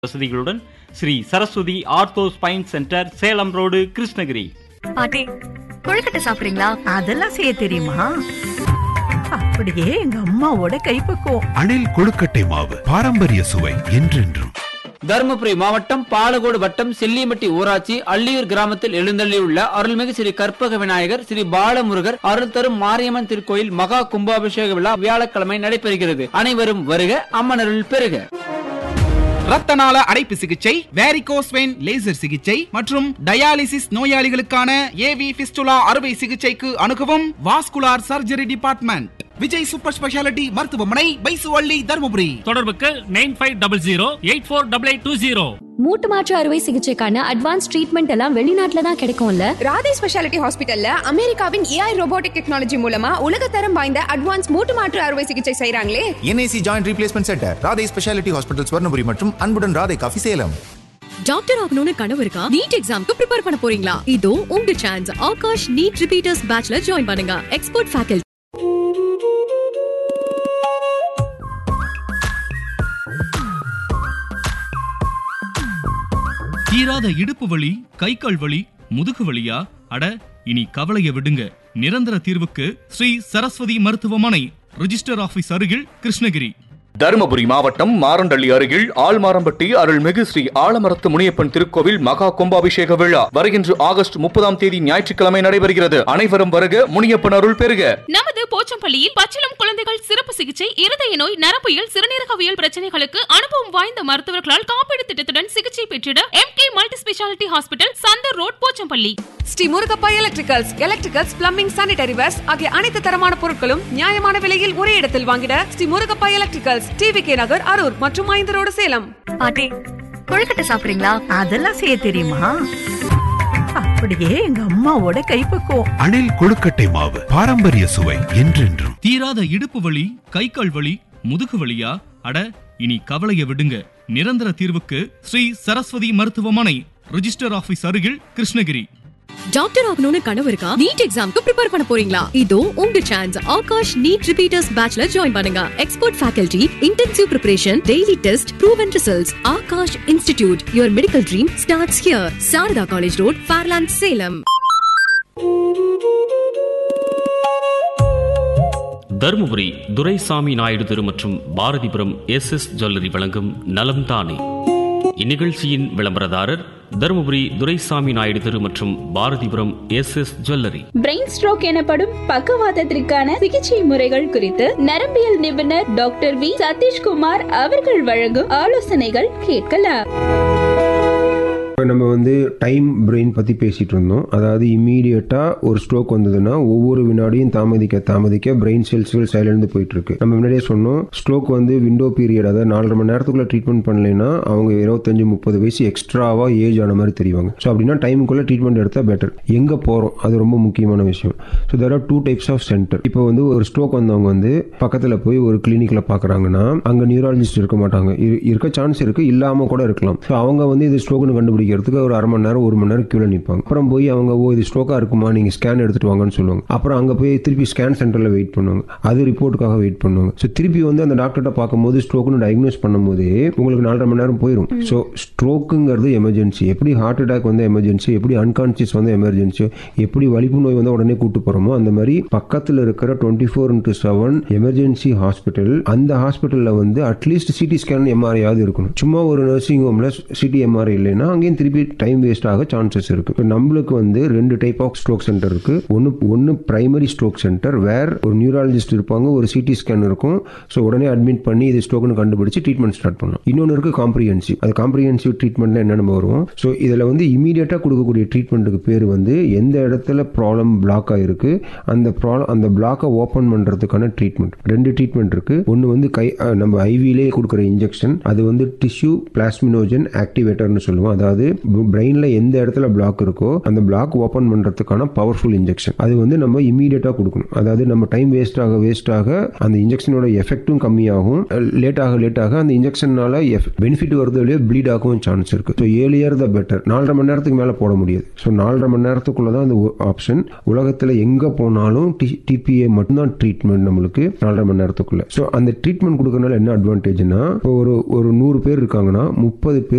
வசதிகளுடன் Sri Saraswathi ortho spine centre Salem road Krishnagiri பாட்டி கொழுக்கட்டை சாப்பிடுறீங்களா அதெல்லாம் செய்ய தெரியுமா அப்படியே எங்க அம்மாவோட கைப்பக்குவம் அணில் கொழுக்கட்டை மாவு பாரம்பரிய சுவை என்றென்றும் தருமபுரி மாவட்டம் பாலகோடு வட்டம் செல்லிமட்டி ஊராட்சி அள்ளியூர் கிராமத்தில் எழுந்தள்ளியுள்ள அருள்மிகு ஸ்ரீ கற்பக விநாயகர் ஸ்ரீ பாலமுருகர் அருள் தரும் மாரியம்மன் திருக்கோயில் மகா கும்பாபிஷேக விழா வியாழக்கிழமை நடைபெறுகிறது அனைவரும் வருக அம்மனருள் பெறுக ரத்தநாள அடைப்பு சிகிச்சை வேரிகோஸ் வெயின் லேசர் சிகிச்சை மற்றும் டயாலிசிஸ் நோயாளிகளுக்கான ஏவி பிஸ்டுலா அறுவை சிகிச்சைக்கு அணுகவும் vascular surgery department Vijay super speciality மருத்துவமனை பைசுவள்ளி தருமபுரி தொடர்புக்கு nine five double zero eight four double eight two zero மூட்டு மாற்று அறுவை சிகிச்சைக்கான அட்வான்ஸ் ட்ரீட்மெண்ட் எல்லாம் வெளிநாட்டுல தான் கிடைக்கும்ல ராதே ஸ்பெஷாலிட்டி ஹாஸ்பிட்டல்ல அமெரிக்காவின் ஏஐ ரோபோட்டிக் டெக்னாலஜி மூலமா உலகத்தரம் வாய்ந்த அட்வான்ஸ் மூட்டு மாற்று அறுவை சிகிச்சை செய்றாங்களே NIC joint replacement centre Radhai speciality hospital Swarnapuri மற்றும் அன்புடன் ராதை காஃபி சேலம் டாக்டர் ஆகணும்னு கனவு இருக்கா நீட் எக்ஸாம்க்கு ப்ரிப்பேர் பண்ண போறீங்களா இதோ உங்க சான்ஸ் ஆகாஷ் நீட் ரிப்பீட்டர்ஸ் பேட்ச்ல ஜாயின் பண்ணுங்க எக்ஸ்பர்ட் ஃபேக்கல்டி தீராத இடுப்பு வலி கை கால் வலி முதுகு வலியா அட இனி கவலைய விடுங்க நிரந்தர தீர்வுக்கு ஸ்ரீ சரஸ்வதி மருத்துவமனை ரிஜிஸ்டர் ஆபீஸ் அருகில் கிருஷ்ணகிரி தருமபுரி மாவட்டம் மாரண்டள்ளி அருகில் ஆழ்மாரம்பட்டி அருள்மிகு ஸ்ரீ ஆலமரத்து முனியப்பன் திருக்கோவில் மகா கும்பாபிஷேக விழா வருகின்ற ஆகஸ்ட் முப்பதாம் தேதி ஞாயிற்றுக்கிழமை நடைபெறுகிறது அனைவரும் வருக முனியப்பன் அருள் பெறுக நமது போச்சம்பள்ளியில் பச்சிளம் குழந்தைகள் சிறப்பு சிகிச்சை இருதய நோய் நரம்பியல் சிறுநீரகவியல் பிரச்சனைகளுக்கு அனுபவம் வாய்ந்த மருத்துவர்களால் காப்பீடு திட்டத்துடன் சிகிச்சை பெற்றிட M K multi speciality hospital Chandar road Pochampalli Sri Murugappa electricals electricals plumbing sanitary wares ஆகிய அனைத்து தரமான பொருட்களும் நியாயமான விலையில் ஒரே இடத்தில் வாங்கிட Sri Murugappa electricals TV K Nagar Harur மற்றும் ஐந்து ரோடு சேலம் பாட்டி கொழுக்கட்டை சாப்பிடுறீங்களா அதெல்லாம் செய்ய தெரியுமா அப்படியே எங்க அம்மாவோட கைப்பக்குவம் அணில் கொழுக்கட்டை மாவு பாரம்பரிய சுவை என்றென்றும் தீராத இடுப்பு வலி கை கால் வலி முதுகு வலியா அட இனி கவலைய விடுங்க நிரந்தர தீர்வுக்கு ஸ்ரீ சரஸ்வதி மருத்துவமனை ரிஜிஸ்டர் ஆபீஸ் அருகில் கிருஷ்ணகிரி டாக்டர் ஆகணும்னு கனவு இருக்கா நீட் எக்ஸாம்க்கு ப்ரிப்பேர் பண்ண போறீங்களா இதோ உங்க சான்ஸ் ஆகாஷ் நீட் ரிப்பீட்டர்ஸ் பேட்ச்ல ஜாயின் பண்ணுங்க expert faculty intensive preparation daily test proven results Aakash institute your medical dream starts here Sarada college road Fairland Salem Dharmapuri Duraisamy Naidu தெரு மற்றும் பாரதிபுரம் எஸ் எஸ் ஜுவல்லரி வழங்கும் நலம் தானே இந்நிகழ்ச்சியின் விளம்பரதாரர் தருமபுரி துரைசாமி நாயுடு தெரு மற்றும் Bharathipuram S S jewellery brain stroke எனப்படும் பக்கவாதத்திற்கான சிகிச்சை முறைகள் குறித்து நரம்பியல் நிபுணர் டாக்டர் வி சதீஷ்குமார் அவர்கள் வழங்கும் ஆலோசனைகள் கேட்கலாம் நம்ம வந்து டைம் பிரெயின் பற்றி பேசிகிட்டு இருந்தோம் அதாவது இம்மீடியட்டாக ஒரு ஸ்ட்ரோக் வந்ததுன்னா ஒவ்வொரு வினாடியும் தாமதிக்க தாமதிக்க பிரெயின் செல்ஸ்கள் சைலந்து போயிட்டு இருக்கு நம்ம முன்னாடியே சொன்னோம் ஸ்ட்ரோக் வந்து விண்டோ பீரியட் அதாவது நாலரை மணி நேரத்துக்குள்ள ட்ரீட்மெண்ட் பண்ணலைன்னா அவங்க இருபத்தஞ்சு முப்பது வயசு எக்ஸ்ட்ராவாக ஏஜ் ஆன மாதிரி தெரிவாங்க ஸோ அப்படின்னா டைமுக்குள்ளே ட்ரீட்மெண்ட் எடுத்தால் பெட்டர் எங்கே போகிறோம் அது ரொம்ப முக்கியமான விஷயம் so there are two types of centre இப்போ வந்து ஒரு ஸ்ட்ரோக் வந்தவங்க வந்து பக்கத்தில் போய் ஒரு கிளினிக்கில் பார்க்குறாங்கன்னா அங்கே நியூராலஜிஸ்ட் இருக்க மாட்டாங்க இரு- இருக்க சான்ஸ் இருக்குது இல்லாமல் கூட இருக்கலாம் ஸோ அவங்க வந்து இது ஸ்ட்ரோக்னு கண்டுபிடிக்கிறதுக்கு ஒரு அரை மணி நேரம் ஒரு மணி நேரம் கியூல நிற்பாங்க அப்புறம் போய் அவங்க ஓ இது ஸ்ட்ரோக்காக இருக்குமா நீங்கள் ஸ்கேன் எடுத்துட்டு வாங்கன்னு சொல்லுவாங்க அப்புறம் அங்கே போய் திருப்பி ஸ்கேன் சென்டரில் வெயிட் பண்ணுவாங்க அது ரிப்போர்ட்டுக்காக வெயிட் பண்ணுவாங்க ஸோ திருப்பி வந்து அந்த டாக்டர்கிட்ட பார்க்கும்போது ஸ்ட்ரோக்னு டயக்னோஸ் பண்ணும்போது உங்களுக்கு நாலரை மணி நேரம் போயிடும் ஸோ ஸ்ட்ரோக்குங்கிறது எமர்ஜென்சி எப்படி ஹார்ட் அட்டாக் வந்து எமர்ஜென்சி எப்படி அன்கான்சியஸ் வந்து எமர்ஜென்சி எப்படி வலிப்பு நோய் வந்து உடனே கூட்டு போகிறோமோ அந்த மாதிரி பக்கத்தில் இருக்கிற twenty four into seven emergency hospital அந்த ஹாஸ்பிட்டலில் வந்து அட்லீஸ்ட் சிடி ஸ்கேன் எம்ஆர்ஐயாவது இருக்கணும் சும்மா ஒரு நர்சிங் ஹோமில் சிடி எம்ஆர்ஐ இல்லைன்னா அங்கேயும் திருப்பி டைம் வேஸ்ட் ஆக சான்சஸ் இருக்கு இப்போ நம்மளுக்கு வந்து ரெண்டு டைப் ஆஃப் ஸ்ட்ரோக் சென்டர் இருக்கு ஒன்று ஒன்று பிரைமரி ஸ்ட்ரோக் சென்டர் வேர் ஒரு நியூராலஜிஸ்ட் இருப்பாங்க ஒரு சிடி ஸ்கேன் இருக்கும் ஸோ உடனே அட்மிட் பண்ணி இது ஸ்ட்ரோக்னு கண்டுபிடிச்சு ட்ரீட்மெண்ட் ஸ்டார்ட் பண்ணலாம் இன்னொன்று இருக்கு காம்ப்ரிஹென்சிவ் அது காம்ப்ரிஹென்சிவ் ட்ரீட்மெண்ட்ல என்னென்ன வரும் ஸோ இதில் வந்து இமீடியட்டாக கொடுக்கக்கூடிய ட்ரீட்மெண்ட்டுக்கு பேர் வந்து எந்த இடத்துல ப்ராப்ளம் பிளாக் ஆயிருக்கு அந்த ப்ராப்ளம் அந்த பிளாக்கை ஓப்பன் பண்ணுறதுக்கான ட்ரீட்மெண்ட் ரெண்டு ட்ரீட்மெண்ட் இருக்கு ஒன்று வந்து கை அஹ், நம்ம ஐவிலே கொடுக்குற இன்ஜெக்ஷன் அது வந்து டிஷ்யூ பிளாஸ்மினோஜன் ஆக்டிவேட்டர்னு சொல்லுவோம் அதாவது பிரெயினில் எந்த இடத்துல பிளாக் இருக்கோ அந்த பிளாக் ஓப்பன் பண்ணுறதுக்கான பவர்ஃபுல் இன்ஜெக்ஷன் அது வந்து நம்ம இமீடியட்டாக கொடுக்கணும் அதாவது நம்ம டைம் வேஸ்ட் ஆக வேஸ்ட் ஆக அந்த இன்ஜெக்ஷனோட எஃபெக்ட்டும் கம்மியாகும் லேட் ஆக லேட் ஆக அந்த இன்ஜெக்ஷனால பெனிஃபிட் வருது இல்லையோ ப்ளீட் ஆகவும் சான்ஸ் இருக்கு ஸோ ஏர்லியர் த பெட்டர் நாலரை மணி நேரத்துக்கு மேலே போட முடியாது ஸோ நாலரை மணி நேரத்துக்குள்ள தான் அந்த ஆப்ஷன் உலகத்தில் எங்கே போனாலும் டிபிஏ மட்டும்தான் ட்ரீட்மெண்ட் நம்மளுக்கு நாலரை மணி நேரத்துக்குள்ள ஸோ அந்த ட்ரீட்மெண்ட் கொடுக்கறனால என்ன அட்வான்டேஜ்னா இப்போ ஒரு ஒரு நூறு பேர் இருக்காங்கன்னா முப்பது பேர்